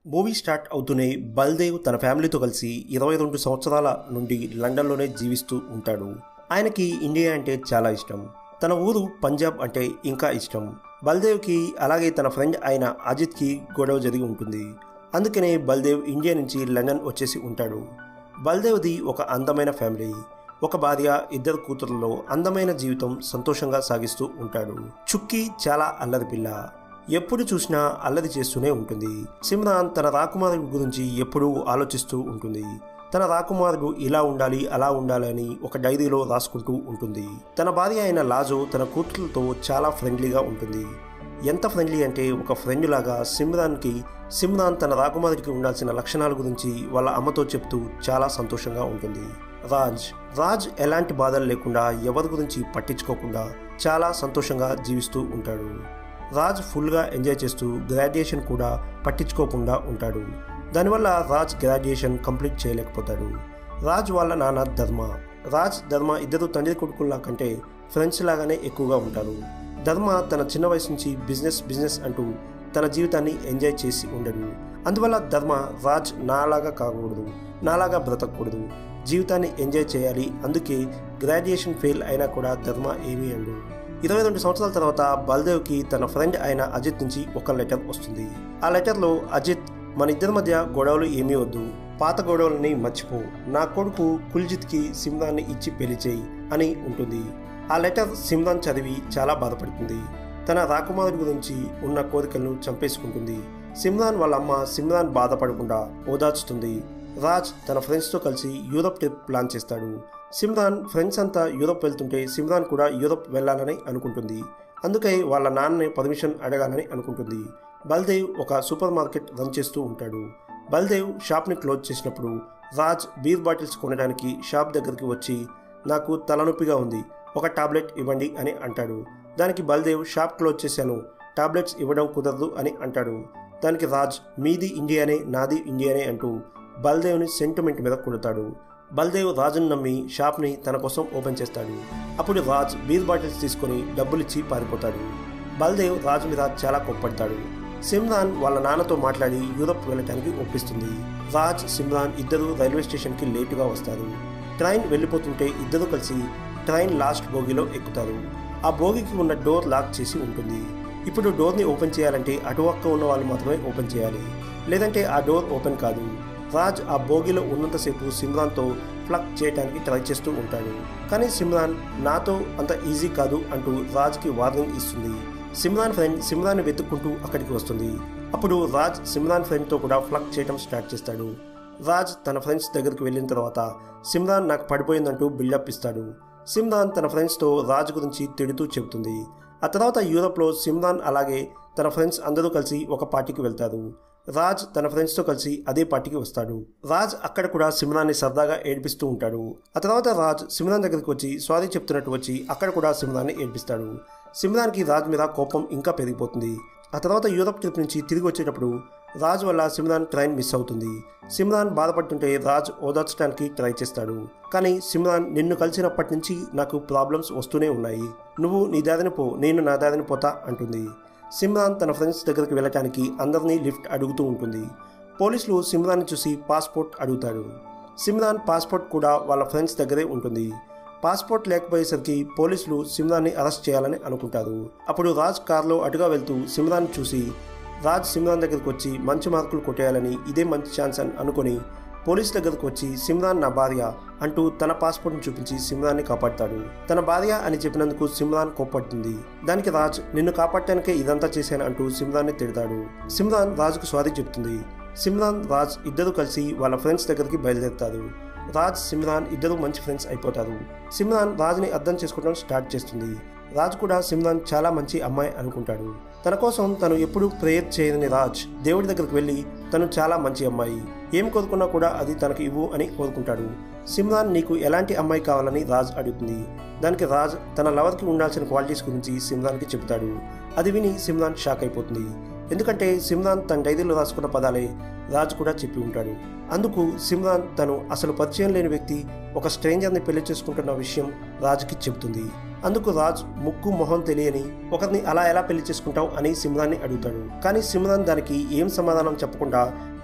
movie start అవుతూనే బల్దేవ్ తన ఫ్యామిలీతో కలిసి ఇరవై రెండు సంవత్సరాల నుండి లండన్లోనే జీవిస్తూ ఉంటాడు ఆయనకి ఇండియా అంటే చాలా ఇష్టం తన ఊరు పంజాబ్ అంటే ఇంకా ఇష్టం బల్దేవ్కి అలాగే తన ఫ్రెండ్ అయిన అజిత్కి గొడవ జరిగి ఉంటుంది అందుకనే బల్దేవ్ ఇండియా నుంచి లండన్ వచ్చేసి ఉంటాడు బల్దేవ్ది ఒక అందమైన ఫ్యామిలీ ఒక భార్య ఇద్దరు కూతురులో అందమైన జీవితం సంతోషంగా సాగిస్తూ ఉంటాడు చుక్కి చాలా అల్లరి పిల్ల ఎప్పుడు చూసినా అల్లరి చేస్తూనే ఉంటుంది సిమ్రాన్ తన రాకుమారుడి గురించి ఎప్పుడూ ఆలోచిస్తూ ఉంటుంది తన రాకుమారుడు ఇలా ఉండాలి అలా ఉండాలి అని ఒక డైరీలో రాసుకుంటూ ఉంటుంది తన భార్య అయిన లాజో తన కూతురులతో చాలా ఫ్రెండ్లీగా ఉంటుంది ఎంత ఫ్రెండ్లీ అంటే ఒక ఫ్రెండ్ లాగా సిమ్రాన్కి సిమ్రాన్ తన రాకుమారుడికి ఉండాల్సిన లక్షణాల గురించి వాళ్ళ అమ్మతో చెప్తూ చాలా సంతోషంగా ఉంటుంది రాజ్ రాజ్ ఎలాంటి బాధలు లేకుండా ఎవరి గురించి పట్టించుకోకుండా చాలా సంతోషంగా జీవిస్తూ ఉంటాడు రాజ్ ఫుల్గా ఎంజాయ్ చేస్తూ గ్రాడ్యుయేషన్ కూడా పట్టించుకోకుండా ఉంటాడు దానివల్ల రాజ్ గ్రాడ్యుయేషన్ కంప్లీట్ చేయలేకపోతాడు రాజ్ వాళ్ళ నాన్న ధర్మ రాజ్ ధర్మ ఇద్దరు తండ్రి కొడుకుల్లా కంటే ఫ్రెండ్స్ లాగానే ఎక్కువగా ఉంటారు ధర్మ తన చిన్న వయసు నుంచి బిజినెస్ బిజినెస్ అంటూ తన జీవితాన్ని ఎంజాయ్ చేసి ఉండడు అందువల్ల ధర్మ రాజ్ నాలాగా కాకూడదు నాలాగా బ్రతకూడదు జీవితాన్ని ఎంజాయ్ చేయాలి అందుకే గ్రాడ్యుయేషన్ ఫెయిల్ అయినా కూడా ధర్మ ఏమీ అండు ఇరవై రెండు సంవత్సరాల తర్వాత బల్దేవ్కి తన ఫ్రెండ్ అయిన అజిత్ నుంచి ఒక లెటర్ వస్తుంది ఆ లెటర్లో అజిత్ మన ఇద్దరి మధ్య గొడవలు ఏమీ వద్దు పాత గొడవలని మర్చిపో నా కొడుకు కుల్జిత్కి సిమ్రాన్ని ఇచ్చి పెళ్లి చేయి అని ఉంటుంది ఆ లెటర్ సిమ్రాన్ చదివి చాలా బాధపడుతుంది తన రాకుమారుడి గురించి ఉన్న కోరికలను చంపేసుకుంటుంది సిమ్రాన్ వాళ్ళ అమ్మ సిమ్రాన్ బాధపడకుండా ఓదార్చుతుంది రాజ్ తన ఫ్రెండ్స్తో కలిసి యూరప్ ట్రిప్ ప్లాన్ చేస్తాడు సిమ్రాన్ ఫ్రెండ్స్ అంతా యూరప్ వెళ్తుంటే సిమ్రాన్ కూడా యూరప్ వెళ్ళాలని అనుకుంటుంది అందుకే వాళ్ళ నాన్నని పర్మిషన్ అడగాలని అనుకుంటుంది బల్దేవ్ ఒక సూపర్ మార్కెట్ రన్ చేస్తూ ఉంటాడు బల్దేవ్ షాప్ని క్లోజ్ చేసినప్పుడు రాజ్ బీర్ బాటిల్స్ కొనడానికి షాప్ దగ్గరికి వచ్చి నాకు తలనొప్పిగా ఉంది ఒక టాబ్లెట్ ఇవ్వండి అని అంటాడు దానికి బల్దేవ్ షాప్ క్లోజ్ చేశాను టాబ్లెట్స్ ఇవ్వడం కుదరదు అని అంటాడు దానికి రాజ్ మీది ఇండియానే నాది ఇండియానే అంటూ బల్దేవ్ని సెంటిమెంట్ మీద కొడతాడు బల్దేవ్ రాజును నమ్మి షాప్ని తన కోసం ఓపెన్ చేస్తాడు అప్పుడు రాజ్ బీర్ బాటిల్స్ తీసుకొని డబ్బులిచ్చి పారిపోతాడు బల్దేవ్ రాజు మీద చాలా కోప్పడతాడు సిమ్రాన్ వాళ్ళ నాన్నతో మాట్లాడి యూరప్ వెళ్ళటానికి ఒప్పిస్తుంది రాజ్ సిమ్రాన్ ఇద్దరు రైల్వే స్టేషన్కి లేటుగా వస్తారు ట్రైన్ వెళ్ళిపోతుంటే ఇద్దరు కలిసి ట్రైన్ లాస్ట్ బోగిలో ఎక్కుతారు ఆ బోగికి ఉన్న డోర్ లాక్ చేసి ఉంటుంది ఇప్పుడు డోర్ని ఓపెన్ చేయాలంటే అటువక్క ఉన్న వాళ్ళు మాత్రమే ఓపెన్ చేయాలి లేదంటే ఆ డోర్ ఓపెన్ కాదు రాజ్ ఆ బోగిలో ఉన్నంతసేపు సిమ్రాన్తో ప్లగ్ చేయడానికి ట్రై చేస్తూ ఉంటాడు కానీ సిమ్రాన్ నాతో అంత ఈజీ కాదు అంటూ రాజ్కి వార్నింగ్ ఇస్తుంది సిమ్రాన్ ఫ్రెండ్ సిమ్రాన్ వెతుక్కుంటూ అక్కడికి వస్తుంది అప్పుడు రాజ్ సిమ్రాన్ ఫ్రెండ్తో కూడా ఫ్లగ్ చేయడం స్టార్ట్ చేస్తాడు రాజ్ తన ఫ్రెండ్స్ దగ్గరికి వెళ్ళిన తర్వాత సిమ్రాన్ నాకు పడిపోయిందంటూ బిల్డప్ ఇస్తాడు సిమ్రాన్ తన ఫ్రెండ్స్తో రాజ్ గురించి తిడుతూ చెబుతుంది ఆ తర్వాత యూరోప్లో సిమ్రాన్ అలాగే తన ఫ్రెండ్స్ అందరూ కలిసి ఒక పార్టీకి వెళ్తారు రాజ్ తన ఫ్రెండ్స్తో కలిసి అదే పార్టీకి వస్తాడు రాజ్ అక్కడ కూడా సిమ్రాన్ని సరదాగా ఏడిపిస్తూ ఉంటాడు ఆ తర్వాత రాజ్ సిమ్రాన్ దగ్గరికి వచ్చి సారీ చెప్తున్నట్టు వచ్చి అక్కడ కూడా సిమ్రాన్ని ఏడిపిస్తాడు సిమ్రాన్కి రాజ్ మీద కోపం ఇంకా పెరిగిపోతుంది ఆ తర్వాత యూరప్ ట్రిప్ నుంచి తిరిగి వచ్చేటప్పుడు రాజ్ వల్ల సిమ్రాన్ ట్రైన్ మిస్ అవుతుంది సిమ్రాన్ బాధపడుతుంటే రాజ్ ఓదార్చడానికి ట్రై చేస్తాడు కానీ సిమ్రాన్ నిన్ను కలిసినప్పటి నుంచి నాకు ప్రాబ్లమ్స్ వస్తూనే ఉన్నాయి నువ్వు నీ దారిని పో నేను నా దారిని పోతా అంటుంది సిమ్రాన్ తన ఫ్రెండ్స్ దగ్గరికి వెళ్ళటానికి అందరినీ లిఫ్ట్ అడుగుతూ ఉంటుంది పోలీసులు సిమ్రాన్ని చూసి పాస్పోర్ట్ అడుగుతాడు సిమ్రాన్ పాస్పోర్ట్ కూడా వాళ్ళ ఫ్రెండ్స్ దగ్గరే ఉంటుంది పాస్పోర్ట్ లేకపోయేసరికి పోలీసులు సిమ్రాన్ని అరెస్ట్ చేయాలని అనుకుంటారు అప్పుడు రాజ్ కార్లో అటుగా వెళ్తూ సిమ్రాన్ చూసి రాజ్ సిమ్రాన్ దగ్గరికి వచ్చి మంచి మార్కులు కొట్టేయాలని ఇదే మంచి ఛాన్స్ అని అనుకొని పోలీస్ దగ్గరకు వచ్చి సిమ్రాన్ నా భార్య అంటూ తన పాస్పోర్ట్ని చూపించి సిమ్రాన్ని కాపాడతాడు తన భార్య అని చెప్పినందుకు సిమ్రాన్ కోప్పడుతుంది దానికి రాజ్ నిన్ను కాపాడటానికే ఇదంతా చేశాను అంటూ సిమ్రాన్ని తిడతాడు సిమ్రాన్ రాజుకు సారీ చెప్తుంది సిమ్రాన్ రాజ్ ఇద్దరు కలిసి వాళ్ళ ఫ్రెండ్స్ దగ్గరికి బయలుదేరుతారు రాజ్ సిమ్రాన్ ఇద్దరు మంచి ఫ్రెండ్స్ అయిపోతారు సిమ్రాన్ రాజ్ని అర్థం చేసుకోవడం స్టార్ట్ చేస్తుంది రాజ్ కూడా సిమ్రాన్ చాలా మంచి అమ్మాయి అనుకుంటాడు తన కోసం తను ఎప్పుడూ ప్రేయర్ చేయని రాజ్ దేవుడి దగ్గరికి వెళ్ళి తను చాలా మంచి అమ్మాయి ఏం కోరుకున్నా కూడా అది తనకు ఇవ్వు అని కోరుకుంటాడు సిమ్రాన్ నీకు ఎలాంటి అమ్మాయి కావాలని రాజ్ అడుగుతుంది దానికి రాజ్ తన లవర్కి ఉండాల్సిన క్వాలిటీస్ గురించి సిమ్రాన్కి చెబుతాడు అది విని సిమ్రాన్ షాక్ అయిపోతుంది ఎందుకంటే సిమ్రాన్ తన డైరీలో రాసుకున్న పదాలే రాజ్ కూడా చెప్పి ఉంటాడు అందుకు సిమ్రాన్ తను అసలు పరిచయం లేని వ్యక్తి ఒక స్ట్రేంజర్ని పెళ్లి చేసుకుంటున్న విషయం రాజ్కి చెబుతుంది అందుకు రాజ్ ముక్కు మొహం తెలియని ఒకరిని అలా ఎలా పెళ్లి చేసుకుంటావు అని సిమ్రాన్ని అడుగుతాడు కానీ సిమ్రాన్ దానికి ఏం సమాధానం చెప్పకుండా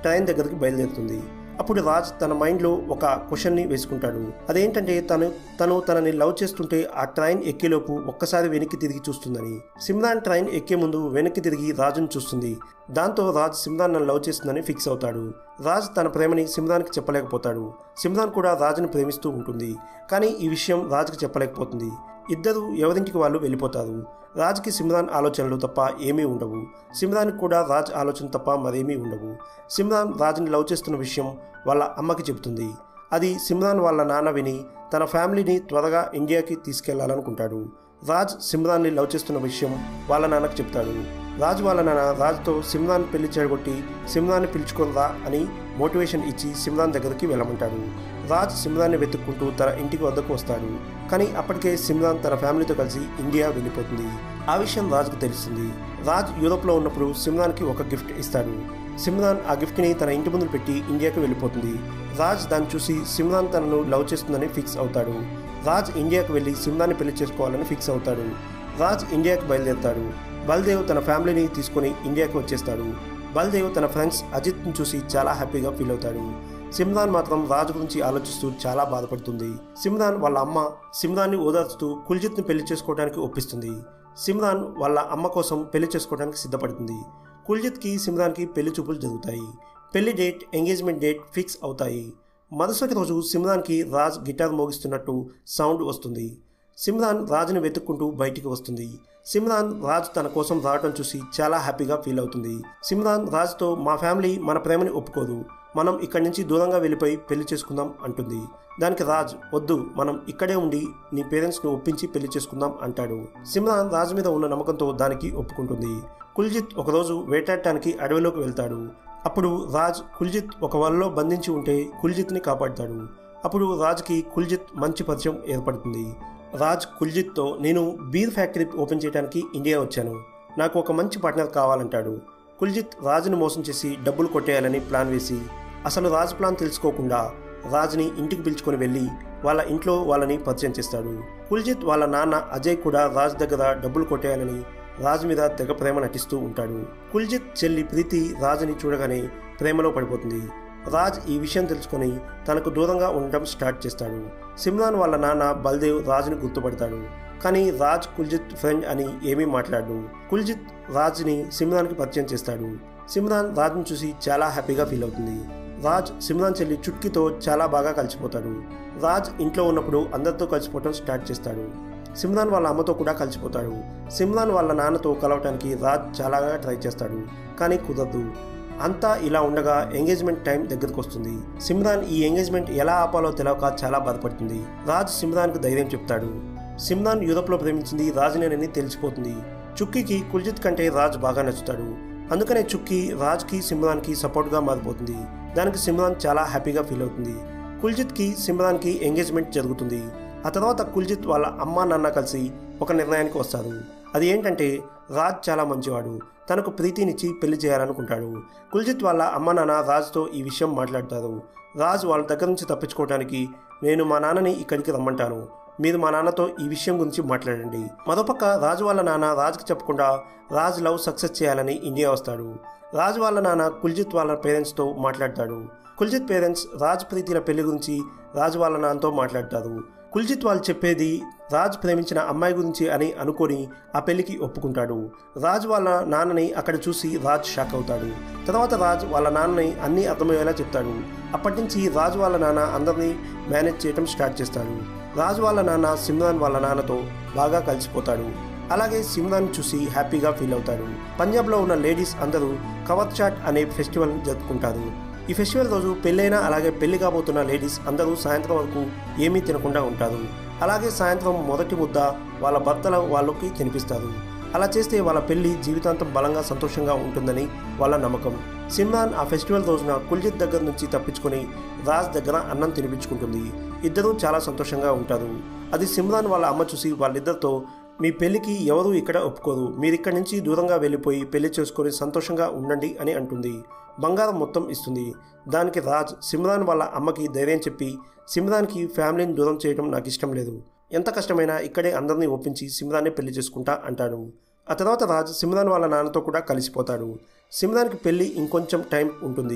ట్రైన్ దగ్గరికి బయలుదేరుతుంది అప్పుడు రాజ్ తన మైండ్లో ఒక క్వశ్చన్ని వేసుకుంటాడు అదేంటంటే తను తను తనని లవ్ చేస్తుంటే ఆ ట్రైన్ ఎక్కేలోపు ఒక్కసారి వెనక్కి తిరిగి చూస్తుందని సిమ్రాన్ ట్రైన్ ఎక్కే ముందు వెనక్కి తిరిగి రాజును చూస్తుంది దాంతో రాజ్ సిమ్రాన్ నన్ను లవ్ చేస్తుందని ఫిక్స్ అవుతాడు రాజ్ తన ప్రేమని సిమ్రాన్కి చెప్పలేకపోతాడు సిమ్రాన్ కూడా రాజుని ప్రేమిస్తూ ఉంటుంది కానీ ఈ విషయం రాజుకి చెప్పలేకపోతుంది ఇద్దరు ఎవరింటికి వాళ్ళు వెళ్ళిపోతారు రాజ్కి సిమ్రాన్ ఆలోచనలు తప్ప ఏమీ ఉండవు సిమ్రాన్కి కూడా రాజ్ ఆలోచన తప్ప మరేమీ ఉండవు సిమ్రాన్ రాజ్ని లవ్ చేస్తున్న విషయం వాళ్ళ అమ్మకి చెబుతుంది అది సిమ్రాన్ వాళ్ళ నాన్న విని తన ఫ్యామిలీని త్వరగా ఇండియాకి తీసుకెళ్లాలనుకుంటాడు రాజ్ సిమ్రాన్ని లవ్ చేస్తున్న విషయం వాళ్ళ నాన్నకు చెప్తాడు రాజ్ వాళ్ళ నాన్న రాజ్తో సిమ్రాన్ పెళ్లి చెడగొట్టి సిమ్రాన్ని పిలుచుకోరా అని మోటివేషన్ ఇచ్చి సిమ్రాన్ దగ్గరికి వెళ్ళమంటాడు రాజ్ సిమ్రాన్ని వెతుక్కుంటూ తన ఇంటికి వద్దకు వస్తాడు కానీ అప్పటికే సిమ్రాన్ తన ఫ్యామిలీతో కలిసి ఇండియా వెళ్ళిపోతుంది ఆ విషయం రాజ్కు తెలుస్తుంది రాజ్ యూరోప్లో ఉన్నప్పుడు సిమ్రాన్కి ఒక గిఫ్ట్ ఇస్తాడు సిమ్రాన్ ఆ గిఫ్ట్ని తన ఇంటి ముందు పెట్టి ఇండియాకి వెళ్ళిపోతుంది రాజ్ దాన్ని చూసి సిమ్రాన్ తనను లవ్ చేస్తుందని ఫిక్స్ అవుతాడు రాజ్ ఇండియాకి వెళ్ళి సిమ్రాన్ని పెళ్లి చేసుకోవాలని ఫిక్స్ అవుతాడు రాజ్ ఇండియాకి బయలుదేరుతాడు బల్దేవ్ తన ఫ్యామిలీని తీసుకొని ఇండియాకి వచ్చేస్తాడు బల్దేవ్ తన ఫ్రెండ్స్ అజిత్ని చూసి చాలా హ్యాపీగా ఫీల్ అవుతాడు సిమ్రాన్ మాత్రం రాజు గురించి ఆలోచిస్తూ చాలా బాధపడుతుంది సిమ్రాన్ వాళ్ళ అమ్మ సిమ్రాన్ని ఓదార్చుతూ కుల్జిత్ని పెళ్లి చేసుకోవడానికి ఒప్పిస్తుంది సిమ్రాన్ వాళ్ళ అమ్మ కోసం పెళ్లి చేసుకోవడానికి సిద్ధపడుతుంది కుల్జిత్కి సిమ్రాన్కి పెళ్లి చూపులు జరుగుతాయి పెళ్లి డేట్ ఎంగేజ్మెంట్ డేట్ ఫిక్స్ అవుతాయి మరుసటి రోజు సిమ్రాన్కి రాజ్ గిటార్ మోగిస్తున్నట్టు సౌండ్ వస్తుంది సిమ్రాన్ రాజుని వెతుక్కుంటూ బయటికి వస్తుంది సిమ్రాన్ రాజ్ తన కోసం రావడం చూసి చాలా హ్యాపీగా ఫీల్ అవుతుంది సిమ్రాన్ రాజ్తో మా ఫ్యామిలీ మన ప్రేమని ఒప్పుకోదు మనం ఇక్కడి నుంచి దూరంగా వెళ్ళిపోయి పెళ్లి చేసుకుందాం అంటుంది దానికి రాజ్ వద్దు మనం ఇక్కడే ఉండి నీ పేరెంట్స్ని ఒప్పించి పెళ్లి చేసుకుందాం అంటాడు సిమ్రాన్ రాజ్ మీద ఉన్న నమ్మకంతో దానికి ఒప్పుకుంటుంది కుల్జిత్ ఒకరోజు వేటాడటానికి అడవిలోకి వెళ్తాడు అప్పుడు రాజ్ కుల్జిత్ ఒక వలలో బంధించి ఉంటే కుల్జిత్ని కాపాడుతాడు అప్పుడు రాజ్కి కుల్జిత్ మంచి పరిచయం ఏర్పడుతుంది రాజ్ కుల్జిత్తో నేను బీర్ ఫ్యాక్టరీ ఓపెన్ చేయడానికి ఇండియా వచ్చాను నాకు ఒక మంచి పార్ట్నర్ కావాలంటాడు కుల్జిత్ రాజుని మోసం చేసి డబ్బులు కొట్టేయాలని ప్లాన్ వేసి అసలు రాజ్ ప్లాన్ తెలుసుకోకుండా రాజ్ని ఇంటికి పిలుచుకొని వెళ్ళి వాళ్ళ ఇంట్లో వాళ్ళని పరిచయం చేస్తాడు కుల్జిత్ వాళ్ళ నాన్న అజయ్ కూడా రాజ్ దగ్గర డబ్బులు కొట్టేయాలని రాజ్ మీద తెగ ప్రేమ నటిస్తూ ఉంటాడు కుల్జిత్ చెల్లి ప్రీతి రాజుని చూడగానే ప్రేమలో పడిపోతుంది రాజ్ ఈ విషయం తెలుసుకొని తనకు దూరంగా ఉండటం స్టార్ట్ చేస్తాడు సిమ్రాన్ వాళ్ళ నాన్న బల్దేవ్ రాజుని గుర్తుపడతాడు కానీ రాజ్ కుల్జిత్ ఫ్రెండ్ అని ఏమీ మాట్లాడు కుల్జిత్ రాజ్ని సిమ్రాన్కి పరిచయం చేస్తాడు సిమ్రాన్ రాజ్ని చూసి చాలా హ్యాపీగా ఫీల్ అవుతుంది రాజ్ సిమ్రాన్ చెల్లి చుట్కీతో చాలా బాగా కలిసిపోతాడు రాజ్ ఇంట్లో ఉన్నప్పుడు అందరితో కలిసిపోవటం స్టార్ట్ చేస్తాడు సిమ్రాన్ వాళ్ళ అమ్మతో కూడా కలిసిపోతాడు సిమ్రాన్ వాళ్ళ నాన్నతో కలవటానికి రాజ్ చాలాగా ట్రై చేస్తాడు కానీ కుదరదు అంతా ఇలా ఉండగా ఎంగేజ్మెంట్ టైం దగ్గరకు వస్తుంది సిమ్రాన్ ఈ ఎంగేజ్మెంట్ ఎలా ఆపాలో తెలియక చాలా బాధపడుతుంది రాజ్ సిమ్రాన్కు ధైర్యం చెప్తాడు సిమ్రాన్ యూరోప్లో ప్రేమించింది రాజునేనని తెలిసిపోతుంది చుక్కీకి కుల్జిత్ కంటే రాజ్ బాగా నచ్చుతాడు అందుకనే చుక్కీ రాజ్కి సిమ్రాన్కి సపోర్ట్గా మారిపోతుంది దానికి సిమ్రాన్ చాలా హ్యాపీగా ఫీల్ అవుతుంది కుల్జిత్కి సిమ్రాన్కి ఎంగేజ్మెంట్ జరుగుతుంది ఆ తర్వాత కుల్జిత్ వాళ్ళ అమ్మా నాన్న కలిసి ఒక నిర్ణయానికి వస్తారు అది ఏంటంటే రాజ్ చాలా మంచివాడు తనకు ప్రీతినిచ్చి పెళ్లి చేయాలనుకుంటాడు కుల్జిత్ వాళ్ళ అమ్మ నాన్న రాజ్తో ఈ విషయం మాట్లాడతారు రాజ్ వాళ్ళ దగ్గర నుంచి తప్పించుకోవడానికి నేను మా నాన్నని ఇక్కడికి రమ్మంటాను మీరు మా నాన్నతో ఈ విషయం గురించి మాట్లాడండి మరోపక్క రాజు వాళ్ళ నాన్న రాజుకి చెప్పకుండా రాజ్ లవ్ సక్సెస్ చేయాలని ఇండియా వస్తాడు రాజు వాళ్ళ నాన్న కుల్జిత్ వాళ్ళ పేరెంట్స్తో మాట్లాడతాడు కుల్జిత్ పేరెంట్స్ రాజ్ ప్రీతిల పెళ్లి గురించి రాజు వాళ్ళ నాన్నతో మాట్లాడతారు కుల్జిత్ వాళ్ళు చెప్పేది రాజ్ ప్రేమించిన అమ్మాయి గురించి అని అనుకొని ఆ పెళ్లికి ఒప్పుకుంటాడు రాజ్ వాళ్ళ నాన్నని అక్కడ చూసి రాజ్ షాక్ అవుతాడు తర్వాత రాజ్ వాళ్ళ నాన్నని అన్నీ అర్థమయ్యేలా చెప్తాడు అప్పటి నుంచి రాజ్ వాళ్ళ నాన్న అందరినీ మేనేజ్ చేయడం స్టార్ట్ చేస్తాడు రాజ్ వాళ్ళ నాన్న సిమ్రాన్ వాళ్ళ నాన్నతో బాగా కలిసిపోతాడు అలాగే సిమ్రాన్ చూసి హ్యాపీగా ఫీల్ అవుతాడు పంజాబ్లో ఉన్న లేడీస్ అందరూ కవర్ చాట్ అనే ఫెస్టివల్ జరుపుకుంటారు ఈ ఫెస్టివల్ రోజు పెళ్ళైన అలాగే పెళ్లి కాబోతున్న లేడీస్ అందరూ సాయంత్రం వరకు ఏమీ తినకుండా ఉంటారు అలాగే సాయంత్రం మొదటి ముద్ద వాళ్ళ భర్తల వాళ్ళకి తినిపిస్తారు అలా చేస్తే వాళ్ళ పెళ్లి జీవితాంతం బలంగా సంతోషంగా ఉంటుందని వాళ్ళ నమ్మకం సిమ్రాన్ ఆ ఫెస్టివల్ రోజున కుల్జిత్ దగ్గర నుంచి తప్పించుకొని రాజ్ దగ్గర అన్నం తినిపించుకుంటుంది ఇద్దరూ చాలా సంతోషంగా ఉంటారు అది సిమ్రాన్ వాళ్ళ అమ్మ చూసి వాళ్ళిద్దరితో మీ పెళ్లికి ఎవరూ ఇక్కడ ఒప్పుకోరు మీరు ఇక్కడి నుంచి దూరంగా వెళ్ళిపోయి పెళ్లి చేసుకొని సంతోషంగా ఉండండి అని అంటుంది బంగారం మొత్తం ఇస్తుంది దానికి రాజ్ సిమ్రాన్ వాళ్ళ అమ్మకి ధైర్యం చెప్పి సిమ్రాన్కి ఫ్యామిలీని దూరం చేయడం నాకు ఇష్టం లేదు ఎంత కష్టమైనా ఇక్కడే అందరినీ ఒప్పించి సిమ్రాన్ని పెళ్లి చేసుకుంటా అంటాడు ఆ తర్వాత రాజ్ సిమ్రాన్ వాళ్ళ నాన్నతో కూడా కలిసిపోతాడు సిమ్రాన్కి పెళ్లి ఇంకొంచెం టైం ఉంటుంది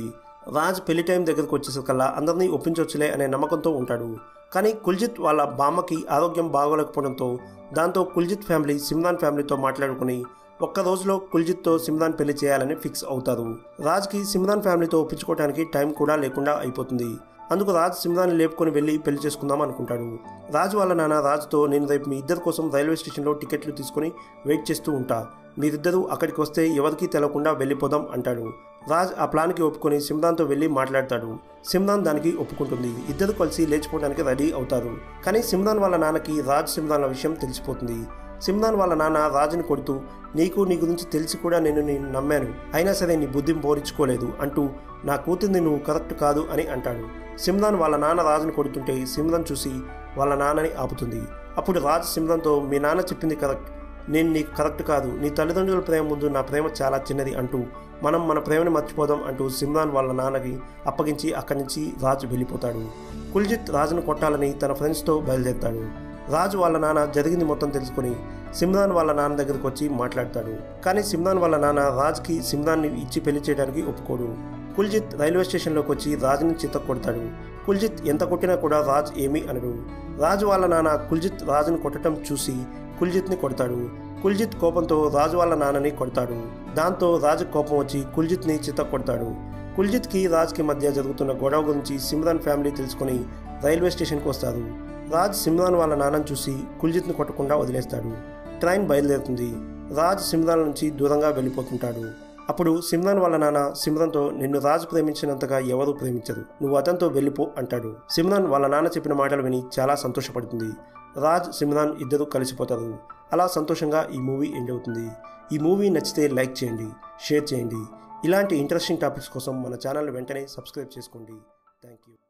రాజ్ పెళ్లి టైం దగ్గరకు వచ్చేసరికల్లా అందరినీ ఒప్పించవచ్చులే అనే నమ్మకంతో ఉంటాడు కానీ కుల్జిత్ వాళ్ళ బామ్మకి ఆరోగ్యం బాగోలేకపోవడంతో దాంతో కుల్జిత్ ఫ్యామిలీ సిమ్రాన్ ఫ్యామిలీతో మాట్లాడుకుని ఒక్క రోజులో కుల్జిత్తో సిమ్రాన్ పెళ్లి చేయాలని ఫిక్స్ అవుతారు రాజ్కి సిమ్రాన్ ఫ్యామిలీతో ఒప్పించుకోవడానికి టైం కూడా లేకుండా అయిపోతుంది అందుకు రాజ్ సిమ్రాన్ని లేపుకొని వెళ్ళి పెళ్లి చేసుకుందాం అనుకుంటాడు రాజ్ వాళ్ళ నాన్న రాజ్తో నేను రేపు మీ ఇద్దరి కోసం రైల్వే స్టేషన్లో టికెట్లు తీసుకొని వెయిట్ చేస్తూ ఉంటా మీరిద్దరూ అక్కడికి వస్తే ఎవరికీ తెలవకుండా వెళ్ళిపోదాం అంటాడు రాజ్ ఆ ప్లాన్కి ఒప్పుకొని సిమ్రాన్తో వెళ్ళి మాట్లాడతాడు సిమ్రాన్ దానికి ఒప్పుకుంటుంది ఇద్దరు కలిసి లేచిపోవడానికి రెడీ అవుతారు కానీ సిమ్రాన్ వాళ్ళ నాన్నకి రాజ్ సిమ్రాన్ల విషయం తెలిసిపోతుంది సిమ్రాన్ వాళ్ళ నాన్న రాజుని కొడుతూ నీకు నీ గురించి తెలిసి కూడా నేను నేను నమ్మాను అయినా సరే నీ బుద్ధి బోరించుకోలేదు అంటూ నా కూతుర్ని నువ్వు కరెక్ట్ కాదు అని అంటాడు సిమ్రాన్ వాళ్ళ నాన్న రాజుని కొడుతుంటే సిమ్రాన్ చూసి వాళ్ళ నాన్నని ఆపుతుంది అప్పుడు రాజ్ సిమ్రాన్తో మీ నాన్న చెప్పింది కరెక్ట్ నేను నీకు కరెక్ట్ కాదు నీ తల్లిదండ్రుల ప్రేమ ముందు నా ప్రేమ చాలా చిన్నది అంటూ మనం మన ప్రేమని మర్చిపోదాం అంటూ సిమ్రాన్ వాళ్ళ నాన్నకి అప్పగించి అక్కడి నుంచి రాజు వెళ్ళిపోతాడు కుల్జిత్ రాజును కొట్టాలని తన ఫ్రెండ్స్తో బయలుదేరుతాడు రాజు వాళ్ళ నాన్న జరిగింది మొత్తం తెలుసుకుని సిమ్రాన్ వాళ్ళ నాన్న దగ్గరకు వచ్చి మాట్లాడతాడు కానీ సిమ్రాన్ వాళ్ళ నాన్న రాజ్కి సిమ్రాన్ని ఇచ్చి పెళ్లి చేయడానికి ఒప్పుకోడు కుల్జిత్ రైల్వే స్టేషన్లోకి వచ్చి రాజుని చిత్త కొడతాడు కుల్జిత్ ఎంత కొట్టినా కూడా రాజ్ ఏమీ అనడు రాజు వాళ్ళ నాన్న కుల్జిత్ రాజుని కొట్టడం చూసి కుల్జిత్ని కొడతాడు కుల్జిత్ కోపంతో రాజు వాళ్ళ నాన్నని కొడతాడు దాంతో రాజు కోపం వచ్చి కుల్జిత్ని చిత్త కొడతాడు కుల్జిత్కి రాజ్కి మధ్య జరుగుతున్న గొడవ గురించి సిమ్రాన్ ఫ్యామిలీ తెలుసుకుని రైల్వే స్టేషన్కి వస్తారు రాజ్ సిమ్రాన్ వాళ్ళ నాన్నని చూసి కుల్జిత్ని కొట్టకుండా వదిలేస్తాడు ట్రైన్ బయలుదేరుతుంది రాజ్ సిమ్రాన్ నుంచి దూరంగా వెళ్ళిపోతుంటాడు అప్పుడు సిమ్రాన్ వాళ్ళ నాన్న సిమ్రాన్తో నిన్ను రాజు ప్రేమించినంతగా ఎవరూ ప్రేమించరు నువ్వు అతనితో వెళ్ళిపో అంటాడు సిమ్రాన్ వాళ్ళ నాన్న చెప్పిన మాటలు విని చాలా సంతోషపడుతుంది రాజ్ సిమ్రాన్ ఇద్దరు కలిసిపోతారు అలా సంతోషంగా ఈ మూవీ ఎండ్ అవుతుంది ఈ మూవీ నచ్చితే లైక్ చేయండి షేర్ చేయండి ఇలాంటి ఇంట్రెస్టింగ్ టాపిక్స్ కోసం మన ఛానల్ వెంటనే సబ్స్క్రైబ్ చేసుకోండి థ్యాంక్ యూ